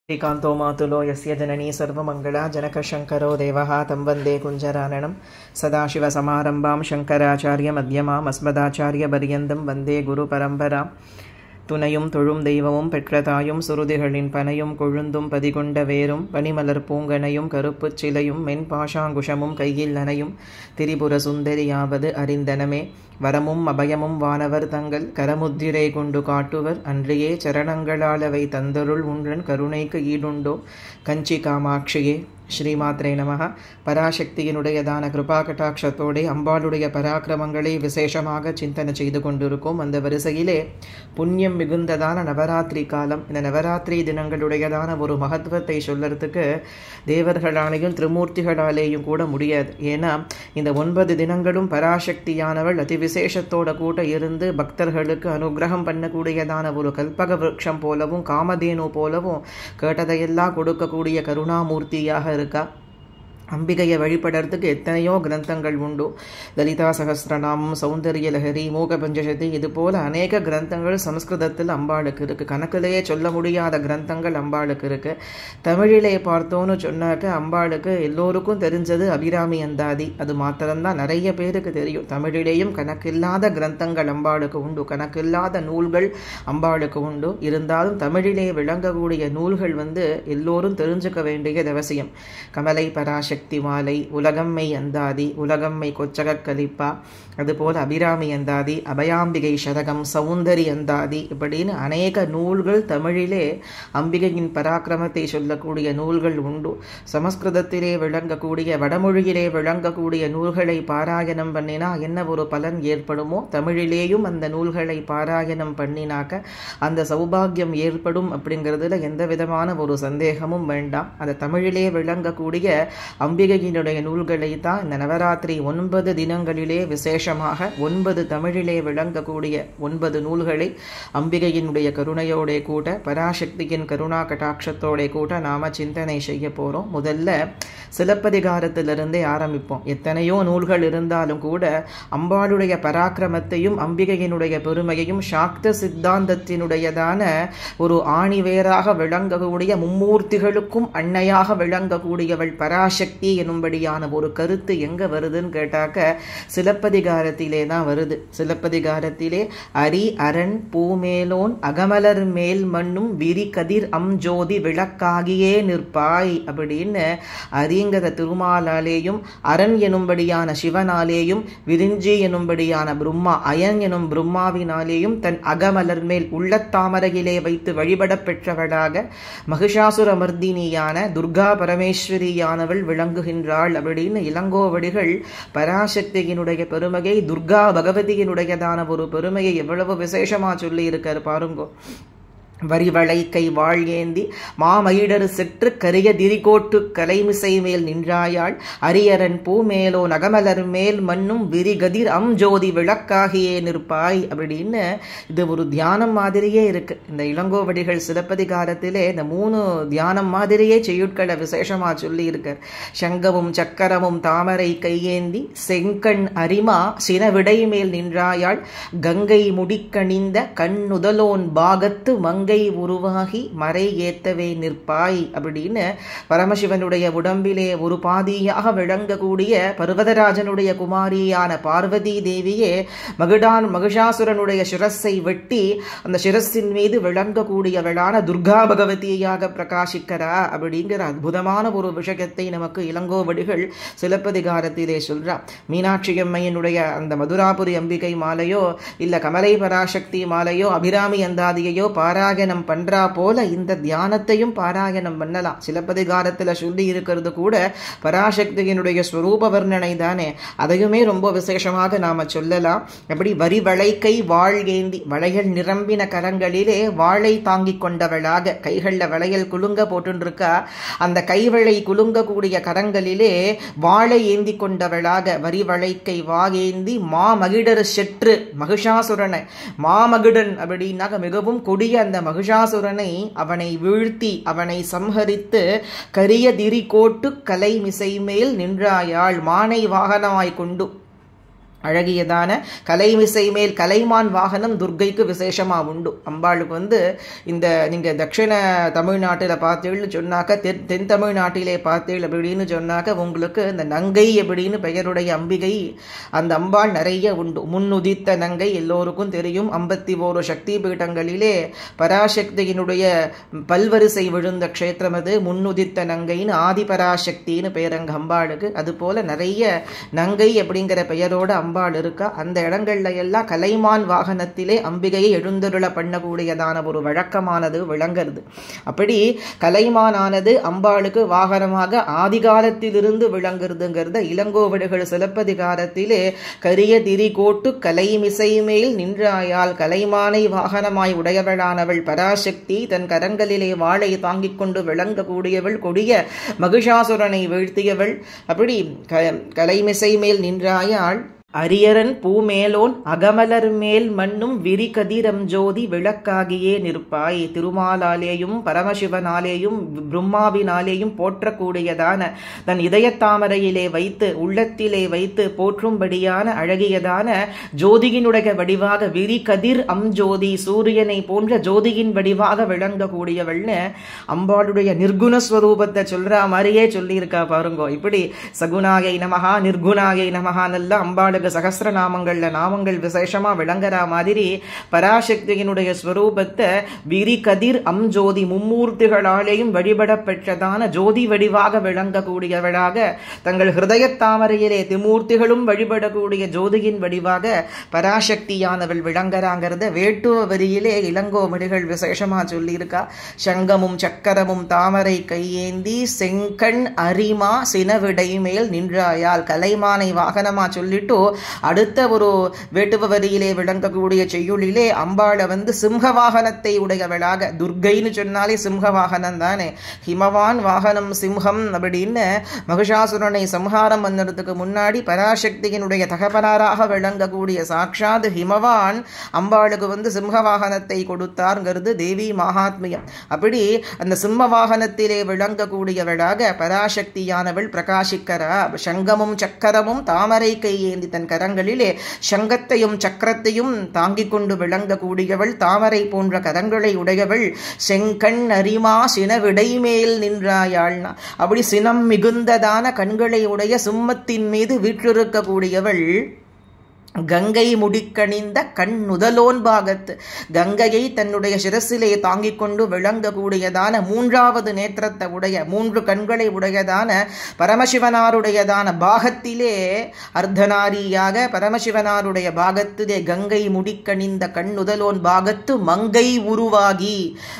श्रीकान्तो मातुलो यस्य जननी सर्वमङ्गला जनकशङ्करो देवः तं वन्दे कुञ्जराननं सदाशिवसमारम्भां शङ्कराचार्यमध्यमाम् अस्मदाचार्यपर्यन्तं वन्दे குருபரம்பராம் துணையும் தொழும் தெய்வமும் பெற்ற தாயும் சுருதிகளின் பனையும் கொழுந்தும் பதிகொண்ட வேரும் பனிமலர் பூங்கனையும் கருப்புச் சிலையும் மென் பாஷாங்குஷமும் கையில் நனையும் திரிபுர சுந்தரியாவது அறிந்தனமே வரமும் அபயமும் வானவர் தங்கள் கரமுத்திரை கொண்டு காட்டுவர் அன்றியே சரணங்களாலவை தந்தருள் உன்றன் கருணைக்கு ஈடுண்டோ கஞ்சி காமாட்சியே ஸ்ரீமாத்ரே நமக பராசக்தியினுடையதான கிருபா கட்டாட்சத்தோடே அம்பாளுடைய பராக்கிரமங்களை விசேஷமாக சிந்தனை செய்து கொண்டிருக்கோம் அந்த வரிசையிலே புண்ணியம் மிகுந்ததான நவராத்திரி காலம் இந்த நவராத்திரி தினங்களுடையதான ஒரு மகத்துவத்தை சொல்லறதுக்கு தேவர்களாலேயும் திரிமூர்த்திகளாலேயும் கூட முடியாது ஏன்னா இந்த ஒன்பது தினங்களும் பராசக்தியானவள் அதி விசேஷத்தோட கூட இருந்து பக்தர்களுக்கு அனுகிரகம் பண்ணக்கூடியதான ஒரு கல்பக விருட்சம் போலவும் காமதேனு போலவும் கேட்டதையெல்லாம் கொடுக்கக்கூடிய கருணாமூர்த்தியாக இருக்கா அம்பிகையை வழிபடுறதுக்கு எத்தனையோ கிரந்தங்கள் உண்டு லலிதா சகஸ்திரநாமம் சௌந்தரிய லஹரி மூக பஞ்சசதி இது போல அநேக கிரந்தங்கள் சமஸ்கிருதத்தில் அம்பாளுக்கு இருக்கு கணக்கிலேயே சொல்ல முடியாத கிரந்தங்கள் அம்பாளுக்கு இருக்கு தமிழிலே பார்த்தோன்னு சொன்னாக்க அம்பாளுக்கு எல்லோருக்கும் தெரிஞ்சது அபிராமி அந்தாதி அது மாத்திரம்தான் நிறைய பேருக்கு தெரியும் தமிழிலேயும் கணக்கில்லாத கிரந்தங்கள் அம்பாளுக்கு உண்டு கணக்கில்லாத நூல்கள் அம்பாளுக்கு உண்டு இருந்தாலும் தமிழிலே விளங்கக்கூடிய நூல்கள் வந்து எல்லோரும் தெரிஞ்சுக்க வேண்டியது அவசியம் கமலை பராச சக்தி மாலை உலகம்மை அந்தாதி உலகம்மை கொச்சக கலிப்பா அதுபோல் அபிராமி அந்தாதி அபயாம்பிகை சதகம் சௌந்தரி அந்தாதி இப்படின்னு அநேக நூல்கள் தமிழிலே அம்பிகையின் பராக்கிரமத்தை சொல்லக்கூடிய நூல்கள் உண்டு சமஸ்கிருதத்திலே விளங்கக்கூடிய வடமொழியிலே விளங்கக்கூடிய நூல்களை பாராயணம் பண்ணினா என்ன ஒரு பலன் ஏற்படுமோ தமிழிலேயும் அந்த நூல்களை பாராயணம் பண்ணினாக்க அந்த சௌபாகியம் ஏற்படும் அப்படிங்கிறதுல எந்த விதமான ஒரு சந்தேகமும் வேண்டாம் அந்த தமிழிலே விளங்கக்கூடிய அம்பிகையினுடைய நூல்களை தான் இந்த நவராத்திரி ஒன்பது தினங்களிலே விசேஷமாக ஒன்பது தமிழிலே விளங்கக்கூடிய ஒன்பது நூல்களை அம்பிகையினுடைய கருணையோட கூட பராசக்தியின் கருணா கட்டாட்சத்தோட கூட நாம சிந்தனை செய்ய போறோம் முதல்ல சிலப்பதிகாரத்திலிருந்தே ஆரம்பிப்போம் எத்தனையோ நூல்கள் இருந்தாலும் கூட அம்பாளுடைய பராக்கிரமத்தையும் அம்பிகையினுடைய பெருமையையும் சாக்த சித்தாந்தத்தினுடையதான ஒரு ஆணிவேராக விளங்கக்கூடிய மும்மூர்த்திகளுக்கும் அன்னையாக விளங்கக்கூடியவள் பராசக்தி எனும்படியான ஒரு கருத்து எங்க வருதுன்னு கேட்டாக்க சிலப்பதிகாரத்திலே தான் வருது சிலப்பதிகாரத்திலே அரி அரண் பூமேலோன் அகமலர் மேல் மண்ணும் விரி கதிர் அம் ஜோதி விளக்காகியே நிற்பாய் அப்படின்னு அரிங்கிற திருமாலாலேயும் அரண் எனும்படியான சிவனாலேயும் விரிஞ்சி எனும்படியான பிரம்மா அயன் எனும் பிரம்மாவினாலேயும் தன் அகமலர் மேல் உள்ளத்தாமரையிலே வைத்து வழிபட பெற்றவளாக மகிஷாசுர மர்தினியான துர்கா பரமேஸ்வரியானவள் விளங்குகின்றாள் அப்படின்னு இளங்கோவடிகள் பராசக்தியினுடைய பெருமையை துர்கா பகவதியினுடையதான ஒரு பெருமையை எவ்வளவு விசேஷமா சொல்லி இருக்காரு பாருங்கோ வரிவளை கை வாழ் ஏந்தி மாமயிடரு செற்று கரிய திரிகோட்டு கலைமிசை மேல் நின்றாயாள் அரியரன் பூ மேலோ நகமலர் மேல் மண்ணும் விரிகதிர் அம் ஜோதி விளக்காகியே நிற்பாய் அப்படின்னு இது ஒரு தியானம் மாதிரியே இருக்கு இந்த இளங்கோவடிகள் சிலப்பதிகாரத்திலே இந்த மூணு தியானம் மாதிரியே செய்யுட்களை விசேஷமா சொல்லி இருக்கார் சங்கமும் சக்கரமும் தாமரை கையேந்தி செங்கண் அரிமா சினவிடை மேல் நின்றாயாள் கங்கை முடிக்கணிந்த கண்ணுதலோன் பாகத்து மங்க கங்கை உருவாகி மறை ஏத்தவே நிற்பாய் அப்படின்னு பரமசிவனுடைய உடம்பிலே ஒரு பாதியாக விளங்கக்கூடிய பர்வதராஜனுடைய குமாரியான பார்வதி தேவியே மகிடான் மகிஷாசுரனுடைய சிரஸை வெட்டி அந்த சிரஸின் மீது விளங்கக்கூடியவளான துர்கா பகவதியாக பிரகாசிக்கிறா அப்படிங்கிற அற்புதமான ஒரு விஷயத்தை நமக்கு இளங்கோவடிகள் சிலப்பதிகாரத்திலே சொல்றா மீனாட்சி அம்மையினுடைய அந்த மதுராபுரி அம்பிகை மாலையோ இல்ல கமலை பராசக்தி மாலையோ அபிராமி அந்தாதியையோ பாரா பாராயணம் பண்றா போல இந்த தியானத்தையும் பாராயணம் பண்ணலாம் சிலப்பதிகாரத்துல சொல்லி இருக்கிறது கூட பராசக்தியினுடைய ஸ்வரூப வர்ணனை தானே அதையுமே ரொம்ப விசேஷமாக நாம சொல்லலாம் அப்படி வரி வளைக்கை வாழ் ஏந்தி வளையல் நிரம்பின கரங்களிலே வாளை தாங்கி கொண்டவளாக கைகளில் வளையல் குலுங்க போட்டுருக்கா அந்த கைவளை குலுங்கக்கூடிய கரங்களிலே வாளை ஏந்தி கொண்டவளாக வரி வளைக்கை வாகேந்தி மா மகிடர் செற்று மகிஷாசுரனை மாமகிடன் அப்படின்னாக்க மிகவும் கொடிய அந்த மகிஷாசுரனை அவனை வீழ்த்தி அவனை சம்ஹரித்து கரிய திரி கோட்டு கலை மிசை மேல் நின்றாயாள் மானை வாகனமாய் கொண்டு அழகியதான கலைமிசை மேல் கலைமான் வாகனம் துர்க்கைக்கு விசேஷமா உண்டு அம்பாளுக்கு வந்து இந்த நீங்க தட்சிண தமிழ்நாட்டில் பார்த்தீங்கன்னு சொன்னாக்க தென் தென் தமிழ்நாட்டிலே பார்த்தீள் அப்படின்னு சொன்னாக்க உங்களுக்கு இந்த நங்கை அப்படின்னு பெயருடைய அம்பிகை அந்த அம்பாள் நிறைய உண்டு முன்னுதித்த நங்கை எல்லோருக்கும் தெரியும் ஐம்பத்தி ஓரு சக்தி பீடங்களிலே பராசக்தியினுடைய பல்வரிசை விழுந்த க்ஷேத்திரம் அது முன்னுதித்த நங்கைன்னு ஆதிபராசக்தின்னு பெயரங்க அம்பாளுக்கு அது போல நிறைய நங்கை அப்படிங்கிற பெயரோட அம்பாள் இருக்கா அந்த இடங்கள்ல எல்லாம் கலைமான் வாகனத்திலே அம்பிகையை எழுந்தருள பண்ணக்கூடியதான ஒரு வழக்கமானது விளங்குறது அப்படி கலைமானானது அம்பாளுக்கு வாகனமாக ஆதிகாலத்திலிருந்து விளங்குறதுங்கிறத இளங்கோவடுகள் சிலப்பதிகாரத்திலே கரிய திரி கோட்டு கலைமிசை மேல் நின்றாயால் கலைமானை வாகனமாய் உடையவளானவள் பராசக்தி தன் கரங்களிலே வாளை தாங்கிக் கொண்டு விளங்கக்கூடியவள் கொடிய மகிஷாசுரனை வீழ்த்தியவள் அப்படி க கலைமிசை மேல் நின்றாயாள் அரியரன் பூமேலோன் அகமலர் மேல் மண்ணும் விரி கதிரம் ஜோதி விளக்காகியே நிற்பாய் திருமாலாலேயும் பரமசிவனாலேயும் பிரம்மாவினாலேயும் போற்றக்கூடியதான தன் இதயத்தாமரையிலே வைத்து உள்ளத்திலே வைத்து போற்றும்படியான அழகியதான ஜோதியினுடைய வடிவாக விரி கதிர் அம் ஜோதி சூரியனை போன்ற ஜோதியின் வடிவாக விளங்கக்கூடியவள்னு அம்பாளுடைய நிர்குணஸ்வரூபத்தை சொல்ற மாதிரியே சொல்லியிருக்கா பாருங்கோ இப்படி சகுனாயை நமகா நிர்குணாயை நமகானெல்லாம் அம்பாளுக்கு சகசிரநாமங்கள்ல நாமங்கள் விசேஷமா விளங்குற மாதிரி பராசக்தியினுடைய ஸ்வரூபத்தை விரி கதிர் அம் ஜோதி மும்மூர்த்திகளாலேயும் வழிபட பெற்றதான ஜோதி வடிவாக விளங்கக்கூடியவளாக தங்கள் ஹிருதய தாமரையிலே திமூர்த்திகளும் வழிபடக்கூடிய ஜோதியின் வடிவாக பராசக்தியானவள் விளங்குறாங்கிறத வேட்டுவ வரியிலே இளங்கோமடிகள் விசேஷமா சொல்லியிருக்கா சங்கமும் சக்கரமும் தாமரை கையேந்தி செங்கண் அரிமா சினவிடை மேல் நின்றாயால் கலைமானை வாகனமா சொல்லிட்டு அடுத்த ஒரு வேட்டுவ வரியிலே விளங்கக்கூடிய செய்யுளிலே அம்பாளை வந்து சிம்ஹ வாகனத்தை உடையவளாக துர்கைன்னு சொன்னாலே சிம்ஹ வாகனம் தானே ஹிமவான் வாகனம் சிம்ஹம் அப்படின்னு மகிஷாசுரனை சம்ஹாரம் பண்ணுறதுக்கு முன்னாடி பராசக்தியினுடைய தகப்பனாராக விளங்கக்கூடிய சாட்சாத் ஹிமவான் அம்பாளுக்கு வந்து சிம்ஹ வாகனத்தை கொடுத்தார்ங்கிறது தேவி மகாத்மியம் அப்படி அந்த சிம்ம வாகனத்திலே விளங்கக்கூடியவளாக பராசக்தியானவள் பிரகாசிக்கிறா சங்கமும் சக்கரமும் தாமரை கையேந்தி தன் கரங்களிலே சங்கத்தையும் சக்கரத்தையும் தாங்கிக் கொண்டு விளங்கக்கூடியவள் தாமரை போன்ற கரங்களை உடையவள் செங்கண் அரிமா சினவிடை மேல் நின்றாயாள்னா அப்படி சினம் மிகுந்ததான கண்களை உடைய சிம்மத்தின் மீது வீற்றிருக்கக்கூடியவள் கங்கை முடிக்கணிந்த கண் நுதலோன் பாகத்து கங்கையை தன்னுடைய சிரசிலே தாங்கிக் கொண்டு விளங்கக்கூடியதான மூன்றாவது நேத்திரத்தை உடைய மூன்று கண்களை உடையதான பரமசிவனாருடையதான பாகத்திலே அர்த்தநாரியாக பரமசிவனாருடைய பாகத்திலே கங்கை முடிக்கணிந்த கண் நுதலோன் பாகத்து மங்கை உருவாகி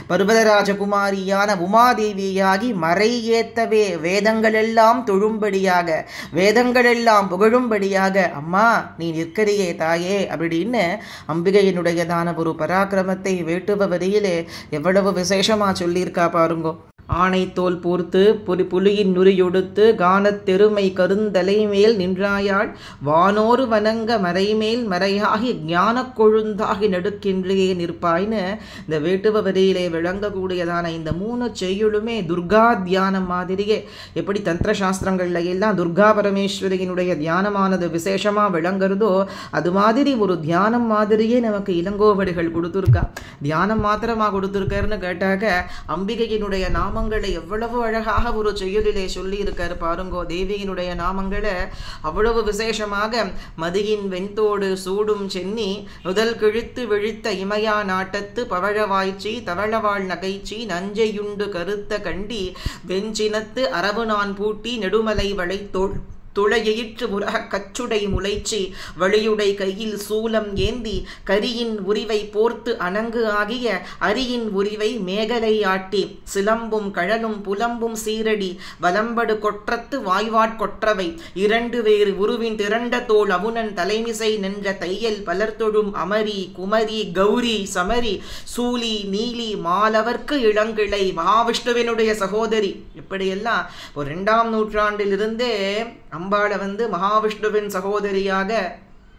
பர்வதராஜகுமாரியான உமாதேவியாகி மறை ஏத்தவே வேதங்களெல்லாம் தொழும்படியாக வேதங்களெல்லாம் புகழும்படியாக அம்மா நீ நிற்க இருக்கிறியே தாயே அப்படின்னு அம்பிகையினுடையதான ஒரு பராக்கிரமத்தை வேட்டுவ வரியிலே எவ்வளவு விசேஷமா சொல்லியிருக்கா பாருங்கோ ஆணைத்தோல் போர்த்து புலி புலியின் நுரியொடுத்து கானத் தெருமை கருந்தலை மேல் நின்றாயாள் வானோரு வணங்க மறைமேல் மறையாகி ஞானக் கொழுந்தாகி நடுக்கின்றே நிற்பாய்னு இந்த வேட்டுவ வரியிலே விளங்கக்கூடியதான இந்த மூணு செய்யுளுமே துர்கா தியானம் மாதிரியே எப்படி தந்திர சாஸ்திரங்கள்ல எல்லாம் துர்கா பரமேஸ்வரியினுடைய தியானமானது விசேஷமா விளங்குறதோ அது மாதிரி ஒரு தியானம் மாதிரியே நமக்கு இளங்கோவடிகள் கொடுத்துருக்கா தியானம் மாத்திரமா கொடுத்துருக்காருன்னு கேட்டாக்க அம்பிகையினுடைய நாம நாமங்களை எவ்வளவு அழகாக ஒரு செயலிலே சொல்லி இருக்காரு பாருங்கோ தேவியினுடைய நாமங்களை அவ்வளவு விசேஷமாக மதியின் வெண்தோடு சூடும் சென்னி முதல் கிழித்து விழித்த இமயா நாட்டத்து பவழவாய்ச்சி தவழவாள் நகைச்சி நஞ்சையுண்டு கருத்த கண்டி வெஞ்சினத்து அரபு நான் பூட்டி நெடுமலை வளைத்தோள் துளையிற்று முரக கச்சுடை முளைச்சி வழியுடை கையில் சூலம் ஏந்தி கரியின் உரிவை போர்த்து அணங்கு ஆகிய அரியின் உரிவை மேகலை ஆட்டி சிலம்பும் கழலும் புலம்பும் சீரடி வலம்படு கொற்றத்து வாய்வாட் கொற்றவை இரண்டு வேறு உருவின் திரண்ட தோல் அமுனன் தலைமிசை நின்ற தையல் பலர்தொழும் அமரி குமரி கௌரி சமரி சூலி நீலி மாலவர்க்கு இளங்கிளை மகாவிஷ்ணுவினுடைய சகோதரி இப்படியெல்லாம் ஒரு ரெண்டாம் நூற்றாண்டிலிருந்தே அம்பாளை வந்து மகாவிஷ்ணுவின் சகோதரியாக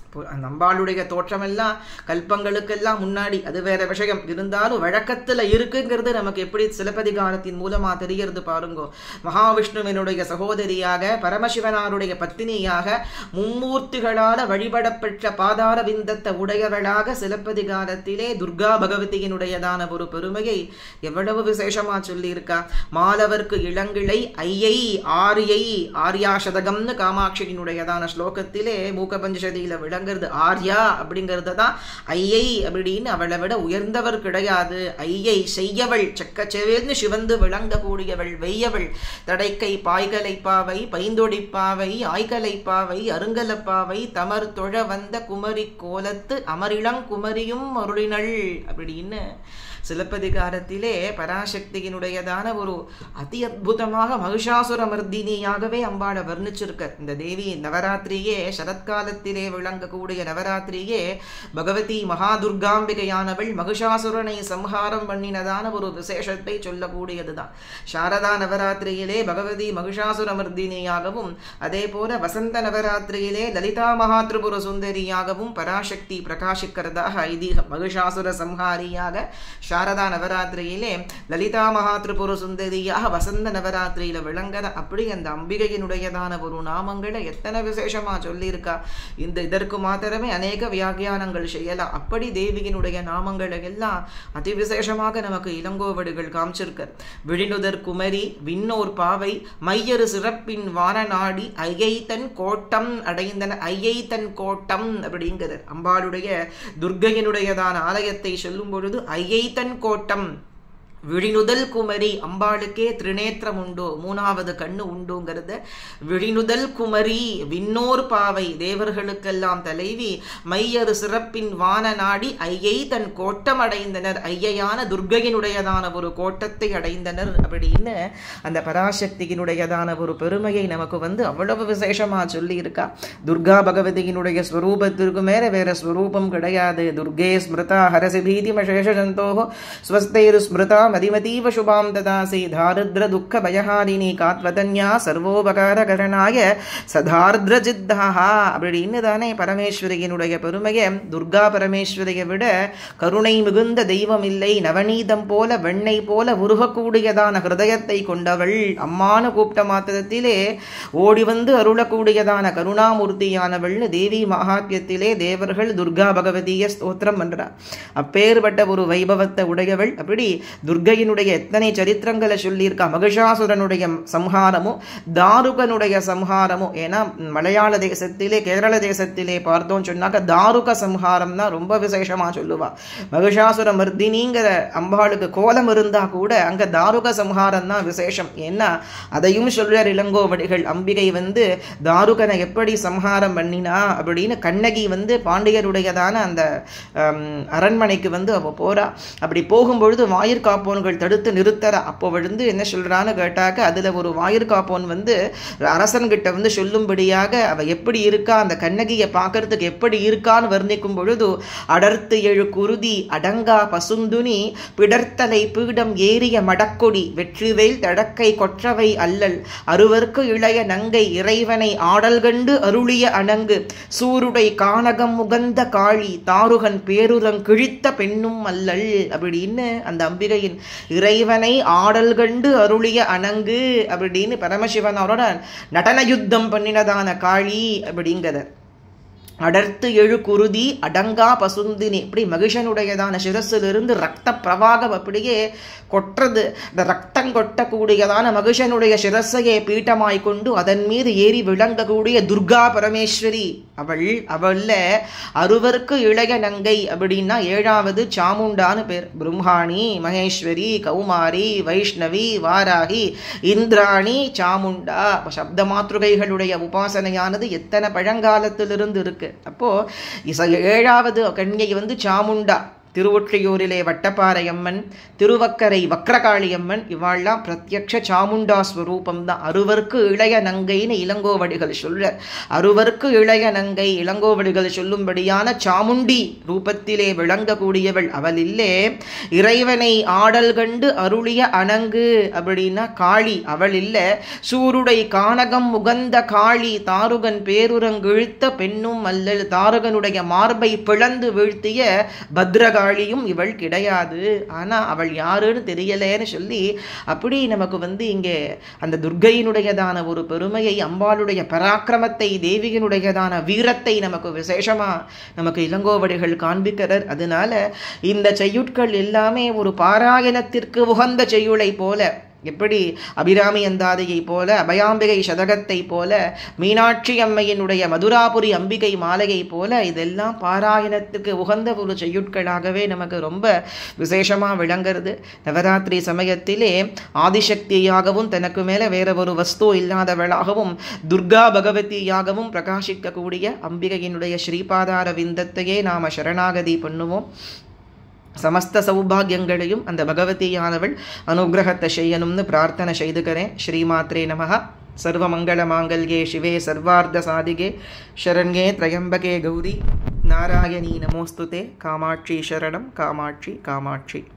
இப்போ அந்த அம்பாளுடைய தோற்றமெல்லாம் கல்பங்களுக்கெல்லாம் முன்னாடி அது வேற விஷயம் இருந்தாலும் வழக்கத்துல இருக்குங்கிறது நமக்கு எப்படி சிலப்பதிகாரத்தின் மூலமா தெரியறது பாருங்கோ மகாவிஷ்ணுவினுடைய சகோதரியாக பரமசிவனாருடைய பத்தினியாக மும்மூர்த்திகளால வழிபடப்பெற்ற பாதார விந்தத்தை உடையவளாக சிலப்பதிகாரத்திலே துர்கா பகவதியினுடையதான ஒரு பெருமையை எவ்வளவு விசேஷமா சொல்லியிருக்கா மாலவர்க்கு இளங்கிளை ஐயை ஆரியை ஆர்யா சதகம்னு காமாட்சியினுடையதான ஸ்லோகத்திலே மூக்கபஞ்சதியில விளங்குறது ஆர்யா அப்படிங்கிறது தான் ஐயை அப்படின்னு அவளை விட உயர்ந்தவர் கிடையாது ஐயை செய்யவள் செக்கச்செவேர்ந்து சிவந்து விளங்கக்கூடியவள் வெய்யவள் தடைக்கை பாய்கலை பாவை பைந்தொடிப்பாவை ஆய்கலை பாவை அருங்கலப்பாவை தமர் தொழ வந்த குமரி கோலத்து அமரிளங் குமரியும் அருளினள் அப்படின்னு சிலப்பதிகாரத்திலே பராசக்தியினுடையதான ஒரு அதி அற்புதமாக மகிஷாசுர மர்தினியாகவே அம்பாளை வர்ணிச்சிருக்க இந்த தேவி நவராத்திரியே சரத்காலத்திலே விளங்கக்கூடிய நவராத்திரியே பகவதி மகாதுர்காம்பிகையானவள் மகிஷாசுரனை சம்ஹாரம் பண்ணினதான ஒரு விசேஷத்தை சொல்லக்கூடியதுதான் சாரதா நவராத்திரியிலே பகவதி மகிஷாசுர மர்தினியாகவும் அதே போல வசந்த நவராத்திரியிலே லலிதா மகாத்ரிபுர சுந்தரியாகவும் பராசக்தி பிரகாசிக்கிறதாக ஐதீகம் மகிஷாசுர சம்ஹாரியாக சாரதா நவராத்திரியிலே லலிதா மகாத்ரிபுர சுந்தரியாக வசந்த நவராத்திரியில விளங்குற அப்படி அந்த அம்பிகையினுடையதான ஒரு நாமங்களை எத்தனை விசேஷமா சொல்லியிருக்கா இந்த இதற்கு மாத்திரமே அநேக வியாக்கியானங்கள் செய்யலாம் அப்படி தேவியினுடைய நாமங்களை எல்லாம் அதி விசேஷமாக நமக்கு இளங்கோவடுகள் காமிச்சிருக்க விழினுதர் குமரி விண்ணோர் பாவை மையரு சிறப்பின் வானநாடி ஐயைத்தன் கோட்டம் அடைந்தன ஐயைத்தன் கோட்டம் அப்படிங்கிறார் அம்பாளுடைய துர்கையினுடையதான ஆலயத்தை சொல்லும் பொழுது ஐயைத்தன் கோட்டம் விழினுதல் குமரி அம்பாளுக்கே திரிநேத்திரம் உண்டோ மூணாவது கண்ணு உண்டுங்கிறத விழினுதல் குமரி விண்ணோர் பாவை தேவர்களுக்கெல்லாம் தலைவி மையறு சிறப்பின் வான நாடி ஐயை தன் கோட்டம் அடைந்தனர் ஐயையான துர்கையினுடையதான ஒரு கோட்டத்தை அடைந்தனர் அப்படின்னு அந்த பராசக்தியினுடையதான ஒரு பெருமையை நமக்கு வந்து அவ்வளவு விசேஷமா சொல்லி இருக்கா துர்கா பகவதியினுடைய ஸ்வரூபத்திற்கு மேல வேற ஸ்வரூபம் கிடையாது துர்கே ஸ்மிருதா ஹரசி பீதிமசேஷ ஜந்தோஹோ ஸ்வஸ்தைரு ஸ்மிருதா மதிமதீவ சுபாம் ததாசி தாரித்ர துக்க பயஹாரிணி காத்வதன்யா சர்வோபகாரகரணாய சதார்திர ஜித்தாஹா அப்படின்னு தானே பரமேஸ்வரியினுடைய பெருமையை துர்கா பரமேஸ்வரியை விட கருணை மிகுந்த தெய்வம் இல்லை நவநீதம் போல வெண்ணெய் போல உருகக்கூடியதான ஹிருதயத்தை கொண்டவள் அம்மான கூப்பிட்ட மாத்திரத்திலே ஓடி வந்து அருளக்கூடியதான கருணாமூர்த்தியானவள்னு தேவி மகாத்யத்திலே தேவர்கள் துர்கா பகவதிய ஸ்தோத்திரம் பண்றார் அப்பேற்பட்ட ஒரு வைபவத்தை உடையவள் அப்படி துர்கையினுடைய எத்தனை சரித்திரங்களை சொல்லியிருக்கா மகிஷாசுரனுடைய சம்ஹாரமும் தாருகனுடைய சம்ஹாரமும் ஏன்னா மலையாள தேசத்திலே கேரள தேசத்திலே பார்த்தோம் சொன்னாக்க தாருக சம்ஹாரம் தான் ரொம்ப விசேஷமா சொல்லுவா மகிஷாசுர மர்தினிங்கிற அம்பாளுக்கு கோலம் இருந்தா கூட அங்க தாருக சம்ஹாரம் தான் விசேஷம் ஏன்னா அதையும் சொல்றார் இளங்கோவடிகள் அம்பிகை வந்து தாருகனை எப்படி சம்ஹாரம் பண்ணினா அப்படின்னு கண்ணகி வந்து பாண்டியருடையதான அந்த அரண்மனைக்கு வந்து அவ போறா அப்படி போகும்பொழுது வாயிற்காப்போன்கள் தடுத்து நிறுத்தற அப்போ விழுந்து என்ன சொல்றான்னு கேட்டாக்க அதுல ஒரு வாயிற்காப்போன் வந்து அரசன்கிட்ட வந்து சொல்லும்படியாக அவ எப்படி இருக்கா அந்த கண்ணகியை பார்க்கறதுக்கு எப்படி இருக்கான்னு வர்ணிக்கும் பொழுது அடர்த்து எழு குருதி அடங்கா பசுந்துனி பிடர்த்தலை பீடம் ஏறிய மடக்கொடி வெற்றிவேல் தடக்கை கொற்றவை அல்லல் அருவர்க்கு இளைய நங்கை இறைவனை ஆடல் கண்டு அருளிய அணங்கு சூருடை கானகம் முகந்த காளி தாருகன் பேருரங் கிழித்த பெண்ணும் அல்லல் அப்படின்னு அந்த அம்பிகையின் இறைவனை ஆடல் கண்டு அருளிய அணங்கு அப்படின்னு பரமசிவன் அவரோட நடன யுத்தம் பண்ணினதான காளி அப்படிங்கிறத அடர்த்து எழு குருதி அடங்கா பசுந்தினி இப்படி மகிஷனுடையதான சிரசிலிருந்து ரத்த பிரவாகம் அப்படியே கொட்டுறது இந்த ரத்தம் கொட்டக்கூடியதான மகிஷனுடைய சிரசையை பீட்டமாய் கொண்டு அதன் மீது ஏறி விளங்கக்கூடிய துர்கா பரமேஸ்வரி அவள் அவள்ல அறுவருக்கு இளைய நங்கை அப்படின்னா ஏழாவது சாமுண்டான்னு பேர் பிரம்மாணி மகேஸ்வரி கௌமாரி வைஷ்ணவி வாராகி இந்திராணி சாமுண்டா சப்த மாத்ருகைகளுடைய உபாசனையானது எத்தனை பழங்காலத்திலிருந்து இருக்கு அப்போ இச ஏழாவது கன்யை வந்து சாமுண்டா திருவொற்றியூரிலே வட்டப்பாறையம்மன் திருவக்கரை வக்ரகாளியம்மன் இவாள்லாம் பிரத்யக்ஷ சாமுண்டா ஸ்வரூபம் தான் அறுவருக்கு இளைய நங்கைன்னு இளங்கோவடிகள் சொல்ற அறுவருக்கு இளைய நங்கை இளங்கோவடிகள் சொல்லும்படியான சாமுண்டி ரூபத்திலே விளங்கக்கூடியவள் அவள் இல்லே இறைவனை ஆடல் கண்டு அருளிய அணங்கு அப்படின்னா காளி அவள் இல்ல சூருடை கானகம் முகந்த காளி தாருகன் பேருரங்கிழுத்த பெண்ணும் அல்லல் தாரகனுடைய மார்பை பிளந்து வீழ்த்திய பத்ரகாளியும் இவள் கிடையாது ஆனா அவள் யாருன்னு தெரியலேன்னு சொல்லி அப்படி நமக்கு வந்து இங்கே அந்த துர்கையினுடையதான ஒரு பெருமையை அம்பாளுடைய பராக்கிரமத்தை தேவியினுடையதான வீரத்தை நமக்கு விசேஷமா நமக்கு இளங்கோவடிகள் காண்பிக்கிறார் அதனால இந்த செய்யுட்கள் எல்லாமே ஒரு பாராயணத்திற்கு உகந்த செய்யுளை போல எப்படி அபிராமி அந்தாதியை போல அபயாம்பிகை சதகத்தை போல மீனாட்சி அம்மையினுடைய மதுராபுரி அம்பிகை மாலையை போல இதெல்லாம் பாராயணத்துக்கு உகந்த ஒரு செய்யுட்களாகவே நமக்கு ரொம்ப விசேஷமாக விளங்குறது நவராத்திரி சமயத்திலே ஆதிசக்தியாகவும் தனக்கு மேலே வேற ஒரு வஸ்து இல்லாதவளாகவும் துர்கா பகவதியாகவும் பிரகாசிக்கக்கூடிய அம்பிகையினுடைய ஸ்ரீபாதார விந்தத்தையே நாம் சரணாகதி பண்ணுவோம் சமஸ்த சௌபாகியங்களையும் அந்த பகவதியானவள் அனுகிரகத்தை செய்யணும்னு பிரார்த்தனை செய்துக்கிறேன் ஸ்ரீமாத்ரே நமக சர்வமங்கள மாங்கல்யே சிவே சர்வார்த்த சாதிகே ಶರಣ್ಯೇ ತ್ರಯಂಬಕೆ ಗೌರಿ ನಾರಾಯಣೀ ನಮೋಸ್ತುತೆ ಕಾಮಾಕ್ಷಿ ಶರಣಂ ಕಾಮಾಕ್ಷಿ ಕಾಮಾಕ್ಷಿ